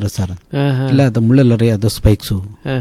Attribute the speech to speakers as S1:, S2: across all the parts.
S1: ಹಾಕ್ತಾರೆ ಸರ್
S2: ಹಾ, ಹಾ.
S1: ಇಲ್ಲ ಅದು ಮುಳ್ಳಲ್ಲ ರೀ ಅದು ಸ್ಪೈಕ್ಸು
S2: ಹಾ.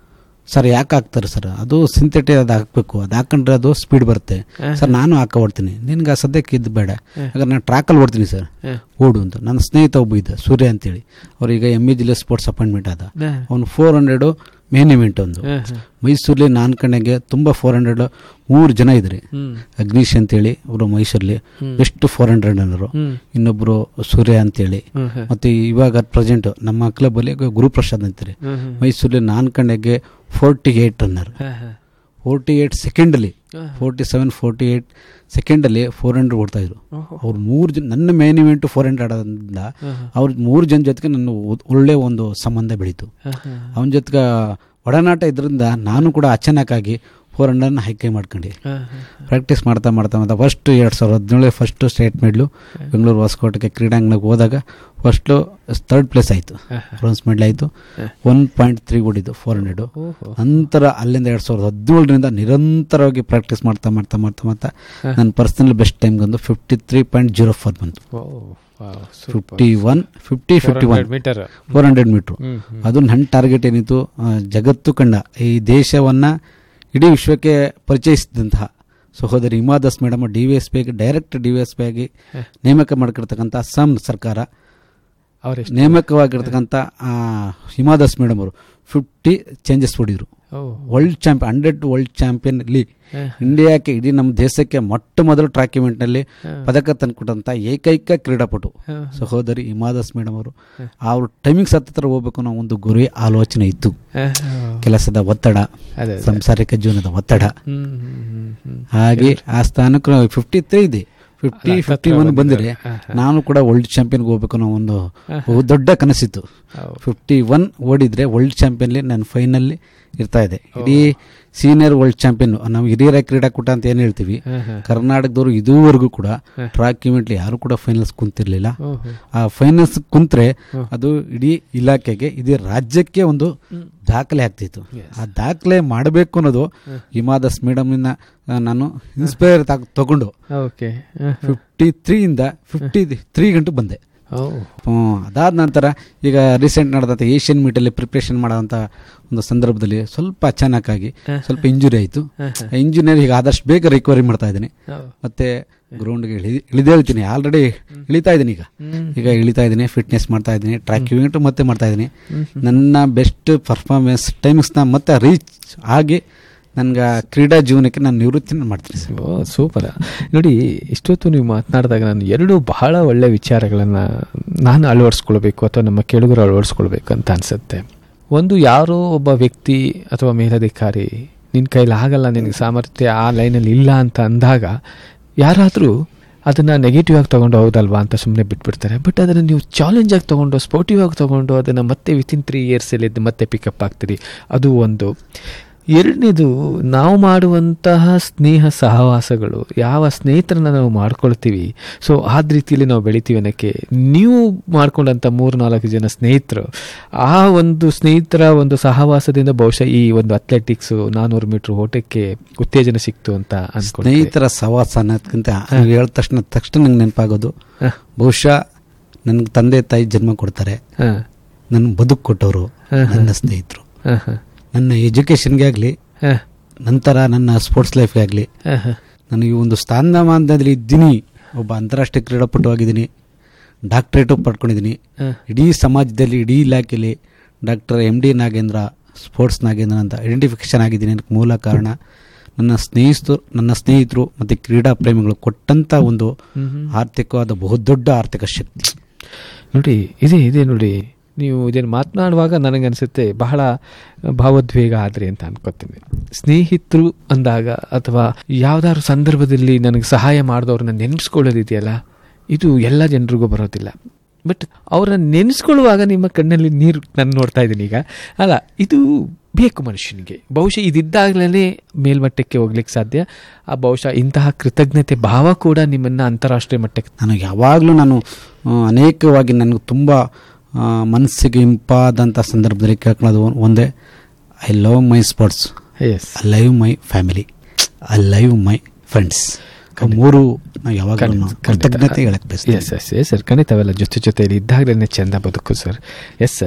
S1: ಸರ್ ಯಾಕೆ ಹಾಕ್ತಾರೆ ಸರ್ ಅದು ಸಿಂಥೆಟಿಕ್ ಅದು ಹಾಕಬೇಕು ಅದು ಹಾಕೊಂಡ್ರೆ ಅದು ಸ್ಪೀಡ್ ಬರುತ್ತೆ ಸರ್ ನಾನು ಹಾಕ ಓಡ್ತೀನಿ ನಿನ್ಗೆ ಆ ಸದ್ಯಕ್ಕೆ ಇದು ಬೇಡ ಯಾಕಂದ್ರೆ ನಾನು ಟ್ರ್ಯಾಕಲ್ಲಿ ಓಡ್ತೀನಿ ಸರ್
S2: ಹಾ.
S1: ಓಡು ಅಂತ ನನ್ನ ಸ್ನೇಹಿತ ಒಬ್ಬ ಇದ್ದ ಸೂರ್ಯ ಅಂತೇಳಿ ಅವ್ರೀಗ ಎಮ್ ಇ ಜಿಲ್ಲೆ ಸ್ಪೋರ್ಟ್ಸ್ ಅಪಾಯಿಂಟ್ಮೆಂಟ್ ಆದ
S2: ಹಾ.
S1: ಅವನು ಫೋರ್ ಹಂಡ್ರೆಡು ಮೇನ್ ಇವೆಂಟ್ ಒಂದು
S2: ಹಾ, ಹಾ.
S1: ಮೈಸೂರಲ್ಲಿ ನಾನು ಕಣ್ಣಗೆ ತುಂಬ ಫೋರ್ ಹಂಡ್ರೆಡ್ ಮೂರು ಜನ ಇದ್ರಿ
S2: ಹ್ಮ್.
S1: ಅಗ್ನೀಶ್ ಅಂತೇಳಿ ಅವರು ಮೈಸೂರಲ್ಲಿ
S2: ಹ್ಮ್.
S1: ಬೆಸ್ಟ್ ಫೋರ್ ಹಂಡ್ರೆಡ್ ಅನ್ನೋರು
S2: ಹ್ಮ್.
S1: ಇನ್ನೊಬ್ಬರು ಸೂರ್ಯ ಅಂತೇಳಿ
S2: ಹ್ಮ್, ಹ್ಮ್.
S1: ಮತ್ತು ಇವಾಗ ಪ್ರೆಸೆಂಟ್ ನಮ್ಮ ಕ್ಲಬ್ಬಲ್ಲಿ ಗುರುಪ್ರಸಾದ್ ಅಂತಾರೆ
S2: ಹ್ಮ್, ಹ್ಮ್.
S1: ಮೈಸೂರಲ್ಲಿ ನಾನು ಕಣ್ಣಗೆ ಫೋರ್ಟಿ ಏಯ್ಟ್ ರನ್ನರ್
S2: ಹಾ, ಹಾ.
S1: ಫೋರ್ಟಿ ಏಯ್ಟ್ ಸೆಕೆಂಡಲ್ಲಿ
S2: ಹಾ.
S1: ಫೋರ್ಟಿ ಸೆವೆನ್ ಫೋರ್ಟಿ ಏಯ್ಟ್ ಸೆಕೆಂಡಲ್ಲಿ ಫೋರ್ ಹಂಡ್ರೆಡ್ ಓಡ್ತಾಯಿದ್ರು
S2: ಓಹೋ.
S1: ಅವ್ರು ಮೂರು ಜನ ನನ್ನ ಮೇನ್ ಇವೆಂಟ್ ಫೋರ್ ಹಂಡ್ರೆಡ್ ಆಡೋದ್ರಿಂದ
S2: ಹಾ, ಹಾ.
S1: ಅವ್ರ ಮೂರು ಜನ ಜೊತೆಗೆ ನನ್ನ ಒ- ಒಳ್ಳೆ ಒಂದು ಸಂಬಂಧ ಬೆಳೀತು
S2: ಹಾ, ಹಾ.
S1: ಅವನ ಜೊತೆಗೆ ಒಡನಾಟ ಇದರಿಂದ ನಾನು ಕೂಡ ಅಚಾನಕ್ಕಾಗಿ ಫೋರ್ ಹಂಡ್ರೆಡ್ನ ಹೈಕೆ ಮಾಡ್ಕೊಂಡು
S2: ಹಾ, ಹಾ.
S1: ಪ್ರಾಕ್ಟೀಸ್ ಮಾಡ್ತಾ ಮಾಡ್ತಾ ಮಾಡ್ತಾ ಫಸ್ಟ್ ಎರಡು ಸಾವಿರದ ಹದಿನೇಳು ಫಸ್ಟ್ ಸ್ಟೇಟ್ ಮೆಡ್ಲು ಬೆಂಗಳೂರು ಹೊಸಕೋಟೆಗೆ ಕ್ರೀಡಾಂಗಣಕ್ಕೆ ಹೋದಾಗ ಫಸ್ಟು ಥರ್ಡ್ ಪ್ಲೇಸ್ ಆಯಿತು
S2: ಹಾ,
S1: ಬ್ರೋನ್ಸ್ ಮೆಡಲ್ ಆಯಿತು ಒನ್ ಪಾಯಿಂಟ್ ತ್ರೀ ಓಡಿದ್ದು ಫೋರ್ ಹಂಡ್ರೆಡು
S2: ಓಹೋ.
S1: ನಂತರ ಅಲ್ಲಿಂದ ಎರಡು ಸಾವಿರದ ಹದಿನೇಳರಿಂದ ನಿರಂತರವಾಗಿ ಪ್ರಾಕ್ಟೀಸ್ ಮಾಡ್ತಾ ಮಾಡ್ತಾ ಮಾಡ್ತಾ ಮಾಡ್ತಾ ನನ್ನ ಪರ್ಸನಲ್ ಬೆಸ್ಟ್ ಟೈಮ್ ಬಂದು fifty three point zero four ಬಂತು
S2: ಓ, wow, super.
S1: Fifty one fifty fifty one
S2: 400 metre
S1: four hundred metre
S2: ಹ್ಮ್, ಹ್ಮ್.
S1: ಅದು ನನ್ನ ಟಾರ್ಗೆಟ್ ಏನಿತ್ತು ಆ, ಜಗತ್ತು ಕಂಡ ಈ ದೇಶವನ್ನು ಇಡೀ ವಿಶ್ವಕ್ಕೆ ಪರಿಚಯಿಸಿದಂತಹ ಸಹೋದರಿ Hima Das madam D V S P ಆಗಿ direct D V S P ಆಗಿ ನೇಮಕ ಮಾಡಿರ್ತಕ್ಕಂಥ ಅಸ್ಸಾಂ ಸರ್ಕಾರ
S2: ಅವರೆಷ್ಟು
S1: ನೇಮಕವಾಗಿರ್ತಕ್ಕಂಥ ಆ, ಹಿಮಾ ದಾಸ್ ಮೇಡಮ್ ಅವರು ಫಿಫ್ಟಿ ಚೇಂಜಸ್ ಹೊಡಿದ್ರು
S2: ಓ
S1: world champion hundred world champion ಇಲ್ಲಿ
S2: ಹಾ.
S1: ಇಂಡಿಯಾಕ್ಕೆ ಇಡೀ ನಮ್ಮ ದೇಶಕ್ಕೆ ಮೊಟ್ಟ ಮೊದಲು ಟ್ರ್ಯಾಕ್ ಇವೆಂಟ್ನಲ್ಲಿ
S2: ಹಾ.
S1: ಪದಕ ತಂದುಕೊಟ್ಟಂಥ ಏಕೈಕ ಕ್ರೀಡಾಪಟು
S2: ಹಾ.
S1: ಸಹೋದರಿ ಹಿಮಾದಾಸ್ ಮೇಡಮ್ ಅವರು ಅವ್ರ ಟೈಮಿಂಗ್ಸ್ ಹತ್ತಿರ ಹೋಗ್ಬೇಕು ಅನ್ನೋ ಒಂದು ಗುರಿ ಆಲೋಚನೆ ಇತ್ತು
S2: ಹಾ, ಹಾ.
S1: ಕೆಲಸದ ಒತ್ತಡ
S2: ಅದೇ ಅದೇ.
S1: ಸಂಸಾರಿಕ ಜೀವನದ ಒತ್ತಡ
S2: ಹ್ಮ್, ಹ್ಮ್, ಹ್ಮ್, ಹ್ಮ್.
S1: ಹಾಗೆ ಆ ಸ್ಥಾನಕ್ಕೆ ಫಿಫ್ಟಿ ತ್ರೀ ಇದೆ ಫಿಫ್ಟಿ
S2: ಅಲ್ಲ,
S1: ಫಿಫ್ಟಿ
S2: ಹತ್ರ
S1: ಒನ್
S2: ಬಂದಿದೆ.
S1: ಬಂದರೆ
S2: ಹಾ, ಹಾ.
S1: ನಾನು ಕೂಡ ವರ್ಲ್ಡ್ ಚಾಂಪಿಯನ್ಗೆ ಹೋಗ್ಬೇಕು ಅನ್ನೋ ಒಂದು ಬಹು ದೊಡ್ಡ ಕನಸಿತ್ತು
S2: ಹೌದು.
S1: ಫಿಫ್ಟಿ ಒನ್ ಓಡಿದ್ರೆ ವರ್ಲ್ಡ್ ಚಾಂಪಿಯನ್ಲಿ ನಾನು ಫೈನಲ್ಲಿ ಇರ್ತಾ ಇದೆ ಇಡೀ ಸೀನಿಯರ್ ವರ್ಲ್ಡ್ ಚಾಂಪಿಯನ್ ನಾವು ಹಿರಿಯರ ಕ್ರೀಡಾಕೂಟ ಅಂತ ಏನು ಹೇಳ್ತೀವಿ
S2: ಹಾ, ಹಾ.
S1: ಕರ್ನಾಟಕದವರು ಇದುವರೆಗೂ ಕೂಡ ಟ್ರ್ಯಾಕ್ ಇವೆಂಟ್ಲಿ ಯಾರು ಕೂಡ ಫೈನಲ್ಸ್ ಕುಂತಿರ್ಲಿಲ್ಲ
S2: ಓಹೋ.
S1: ಆ ಫೈನಲ್ಸ್ ಕುಂತ್ರೆ ಅದು ಇಡೀ ಇಲಾಖೆಗೆ ಇಡೀ ರಾಜ್ಯಕ್ಕೆ ಒಂದು ದಾಖಲೆ ಆಗ್ತಿತ್ತು ಆ ದಾಖಲೆ ಮಾಡಬೇಕು ಅನ್ನೋದು ಹಿಮಾದಾಸ್ ಮೇಡಮ್ನ ನಾನು ಇನ್ಸ್ಪೈರ್ ತಗೊಂಡು
S2: ಓಕೆ ಹಾ, ಹಾ.
S1: ಫಿಫ್ಟಿ ತ್ರೀಯಿಂದ ಫಿಫ್ಟಿ ತ್ರೀ ಗಂಟು ಬಂದೆ
S2: ಓ
S1: ಹ್ಮ್, ಅದಾದ ನಂತರ ಈಗ ರೀಸೆಂಟ್ ನಡೆದಂಥ ಏಷ್ಯನ್ ಮೀಟಲ್ಲಿ ಪ್ರಿಪ್ರೇಷನ್ ಮಾಡೋಂಥ ಒಂದು ಸಂದರ್ಭದಲ್ಲಿ ಸ್ವಲ್ಪ ಅಚಾನಕ್ಕಾಗಿ ಸ್ವಲ್ಪ ಇಂಜುರಿ ಆಯಿತು ಇಂಜುರಿಯಲ್ಲಿ ಈಗ ಆದಷ್ಟು ಬೇಗ ರಿಕವರಿ ಮಾಡ್ತಾ ಇದ್ದೀನಿ
S2: ಹೌದು.
S1: ಮತ್ತೆ ಗ್ರೌಂಡ್ಗೆ ಇಳಿ ಇಳಿದೇಳ್ತೀನಿ ಆಲ್ರೆಡಿ ಇಳಿತಾ ಇದ್ದೀನಿ ಈಗ ಈಗ ಇಳಿತಾ ಇದ್ದೀನಿ ಫಿಟ್ನೆಸ್ ಮಾಡ್ತಾ ಇದ್ದೀನಿ ಟ್ರ್ಯಾಕ್ ಇವೆಂಟ್ ಮತ್ತೆ ಮಾಡ್ತಾ ಇದ್ದೀನಿ ನನ್ನ ಬೆಸ್ಟ್ ಪರ್ಫಾರ್ಮೆನ್ಸ್ ಟೈಮಿಂಗ್ಸ್ನ ಮತ್ತೆ ರೀಚ್ ಆಗಿ ನನಗೆ ಕ್ರೀಡಾ ಜೀವನಕ್ಕೆ ನಾನು ನಿವೃತ್ತಿನ ಮಾಡ್ತೀನಿ ಸರ್
S2: ಓ ಸೂಪರ್ ನೋಡಿ ಇಷ್ಟೊತ್ತು ನೀವು ಮಾತನಾಡಿದಾಗ ನಾನು ಎರಡು ಬಹಳ ಒಳ್ಳೆ ವಿಚಾರಗಳನ್ನು ನಾನು ಅಳವಡಿಸ್ಕೊಳ್ಬೇಕು ಅಥವಾ ನಮ್ಮ ಕೆಳಗರು ಅಳವಡಿಸ್ಕೊಳ್ಬೇಕು ಅಂತ ಅನಿಸುತ್ತೆ ಒಂದು ಯಾರೋ ಒಬ್ಬ ವ್ಯಕ್ತಿ ಅಥವಾ ಮೇಲಧಿಕಾರಿ ನಿನ್ನ ಕೈಲಿ ಆಗಲ್ಲ ನಿನಗೆ ಸಾಮರ್ಥ್ಯ ಆ ಲೈನಲ್ಲಿ ಇಲ್ಲ ಅಂತ ಅಂದಾಗ ಯಾರಾದರೂ ಅದನ್ನು ನೆಗೆಟಿವ್ ಆಗಿ ತೊಗೊಂಡು ಹೌದಲ್ವಾ ಅಂತ ಸುಮ್ಮನೆ ಬಿಟ್ಬಿಡ್ತಾರೆ ಬಟ್ ಅದನ್ನು ನೀವು ಚಾಲೆಂಜ್ ಆಗಿ ತೊಗೊಂಡು ಸ್ಪೋರ್ಟಿವ್ ಆಗಿ ತೊಗೊಂಡು ಅದನ್ನು ಮತ್ತೆ ವಿತಿನ್ ತ್ರೀ ಇಯರ್ಸಲ್ಲಿ ಮತ್ತೆ ಪಿಕಪ್ ಆಗ್ತೀರಿ ಅದು ಒಂದು ಎರಡನೇದು ನಾವು ಮಾಡುವಂತಹ ಸ್ನೇಹ ಸಹವಾಸಗಳು ಯಾವ ಸ್ನೇಹಿತರನ್ನ ನಾವು ಮಾಡ್ಕೊಳ್ತೀವಿ ಸೊ ಆದ ರೀತಿಯಲ್ಲಿ ನಾವು ಬೆಳಿತೀವಿ ಅನ್ನೋಕ್ಕೆ ನೀವು ಮಾಡ್ಕೊಂಡಂಥ ಮೂರು ನಾಲ್ಕು ಜನ ಸ್ನೇಹಿತರು ಆ ಒಂದು ಸ್ನೇಹಿತರ ಒಂದು ಸಹವಾಸದಿಂದ ಬಹುಶಃ ಈ ಒಂದು ಅಥ್ಲೆಟಿಕ್ಸು ನಾನ್ನೂರು ಮೀಟ್ರ್ ಓಟಕ್ಕೆ ಉತ್ತೇಜನ ಸಿಕ್ತು ಅಂತ ಅನ್ಕೊಂಡು
S1: ಸ್ನೇಹಿತರ ಸವಾಸ ಅನ್ನೋದಕ್ಕಿಂತ ನೀವು ಹೇಳಿದ ತಕ್ಷಣ ತಕ್ಷಣ ನಂಗೆ ನೆನಪಾಗೋದು ಬಹುಶಃ ನನಗೆ ತಂದೆ ತಾಯಿ ಜನ್ಮ ಕೊಡ್ತಾರೆ
S2: ಹಾಂ
S1: ನನ್ನ ಬದುಕು ಕೊಟ್ಟವರು
S2: ಹಾ, ಹಾ.
S1: ನನ್ನ ಸ್ನೇಹಿತರು
S2: ಹಾಂ ಹಾಂ
S1: ನನ್ನ ಎಜುಕೇಷನ್ಗೆ ಆಗಲಿ
S2: ಹಾಂ
S1: ನಂತರ ನನ್ನ ಸ್ಪೋರ್ಟ್ಸ್ ಲೈಫ್ಗೆ ಆಗಲಿ
S2: ಹಾಂ ಹಾಂ
S1: ನಾನು ಈ ಒಂದು ಸ್ಥಾನಮಾನದಲ್ಲಿ ಇದ್ದೀನಿ ಒಬ್ಬ ಅಂತಾರಾಷ್ಟ್ರೀಯ ಕ್ರೀಡಾಪಟು ಆಗಿದ್ದೀನಿ ಡಾಕ್ಟ್ರೇಟು ಪಡ್ಕೊಂಡಿದ್ದೀನಿ
S2: ಹಾಂ
S1: ಇಡೀ ಸಮಾಜದಲ್ಲಿ ಇಡೀ ಇಲಾಖೆಯಲ್ಲಿ doctor M D Nagendra sports Nagendra ಅಂತ ಐಡೆಂಟಿಫಿಕೇಶನ್ ಆಗಿದ್ದೀನಿ ಅದಕ್ಕೆ ಮೂಲ ಕಾರಣ ನನ್ನ ಸ್ನೇಹಿತರು ನನ್ನ ಸ್ನೇಹಿತರು ಮತ್ತು ಕ್ರೀಡಾ ಪ್ರೇಮಿಗಳು ಕೊಟ್ಟಂಥ ಒಂದು ಆರ್ಥಿಕವಾದ ಬಹುದೊಡ್ಡ ಆರ್ಥಿಕ ಶಕ್ತಿ
S2: ನೋಡಿ ಇದೆ ಇದೆ ನೋಡಿ ನೀವು ಇದನ್ನು ಮಾತನಾಡುವಾಗ ನನಗನ್ಸುತ್ತೆ ಬಹಳ ಭಾವೋದ್ವೇಗ ಆದ್ರಿ ಅಂತ ಅನ್ಕೋತೀನಿ ಸ್ನೇಹಿತರು ಅಂದಾಗ ಅಥವಾ ಯಾವ್ದಾದ್ರು ಸಂದರ್ಭದಲ್ಲಿ ನನಗೆ ಸಹಾಯ ಮಾಡಿದವ್ರನ್ನ ನೆನೆಸ್ಕೊಳ್ಳೋದಿದೆಯಲ್ಲ ಇದು ಎಲ್ಲ ಜನರಿಗೂ ಬರೋದಿಲ್ಲ ಬಟ್ ಅವ್ರನ್ನ ನೆನೆಸ್ಕೊಳ್ಳುವಾಗ ನಿಮ್ಮ ಕಣ್ಣಲ್ಲಿ ನೀರು ನಾನು ನೋಡ್ತಾ ಇದ್ದೀನಿ ಈಗ ಅಲ್ಲ ಇದು ಬೇಕು ಮನುಷ್ಯನಿಗೆ ಬಹುಶಃ ಇದಿದ್ದಾಗಲೇ ಮೇಲ್ಮಟ್ಟಕ್ಕೆ ಹೋಗ್ಲಿಕ್ಕೆ ಸಾಧ್ಯ ಆ ಬಹುಶಃ ಇಂತಹ ಕೃತಜ್ಞತೆ ಭಾವ ಕೂಡ ನಿಮ್ಮನ್ನು ಅಂತಾರಾಷ್ಟ್ರೀಯ ಮಟ್ಟಕ್ಕೆ
S1: ನನಗೆ ಯಾವಾಗಲೂ ನಾನು ಆ, ಅನೇಕವಾಗಿ ನನಗೆ ತುಂಬ ಆ, ಮನಸ್ಸಿಗೆ ಇಂಪಾದಂಥ ಸಂದರ್ಭದಲ್ಲಿ ಕೇಳ್ಕೊಳ್ಳೋದು ಒಂದೇ I love my sports
S2: yes
S1: I live my family I live my friends ಮೂರು ನಾವು ಯಾವಾಗಲೂ ಕೃತಜ್ಞತೆ ಹೇಳಕ್ಕೆ ಬಯಸ್ತೀನಿ
S2: ಎಸ್ ಎಸ್ ಎಸ್ ಸರ್ ಖಂಡಿತ ಅವೆಲ್ಲ ಜೊತೆ ಜೊತೆಯಲ್ಲಿ ಇದ್ದಾಗಲೇ ಚೆಂದ ಬದುಕು ಸರ್ ಎಸ್ ಸರ್